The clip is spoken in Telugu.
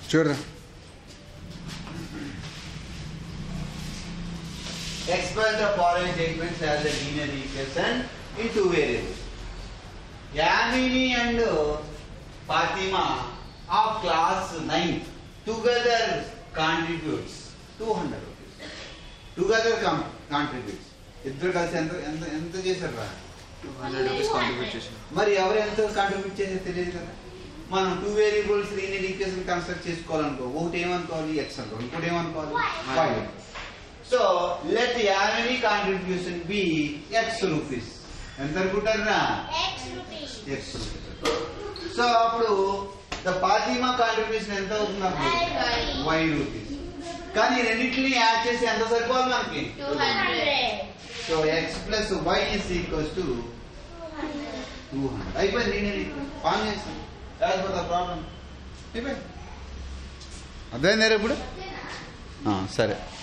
చూడరా Express the following statements as a linear equation in two variables. Yamini and Fatima of class 9 together contributes 200 rupees. Together com- contributes. ఇద్దరు కలిసి ఎంత ఎంత ఎంత చేశారు రా టూ హండ్రెడ్ రూపీస్ కాంట్రిబ్యూట్ చేసాను మరి ఎవరు ఎంత కాంట్రిబ్యూట్ చేసేది తెలియదు కదా మనం two variables linear equation construct చేసుకోవాలనుకో ఒకటి ఏమనుకోవాలి ఎక్స్ అనుకో ఇంకోటి ఏమనుకోవాలి Y. y సో లెట్ యావెనీ కాంట్రిబ్యూషన్ బి ఎక్స్ రూపీస్ ఎంత అనుకుంటారా X rupees. ఎక్స్ సో అప్పుడు ద ఫాతిమా కాంట్రిబ్యూషన్ ఎంత అవుతుంది అప్పుడు Y. వై రూపీస్ కానీ ఈ రెండింటిని యాడ్ చేసి ఎంత సరిపోవాలి మనకి 200. So X plus Y is equals to 200. Two hundred అయిపోయింది నేను ఫామ్ చేస్తాను లేకపోతే ప్రాబ్లం అయిపోయింది అర్థమైందా ఇప్పుడు ఆ, సరే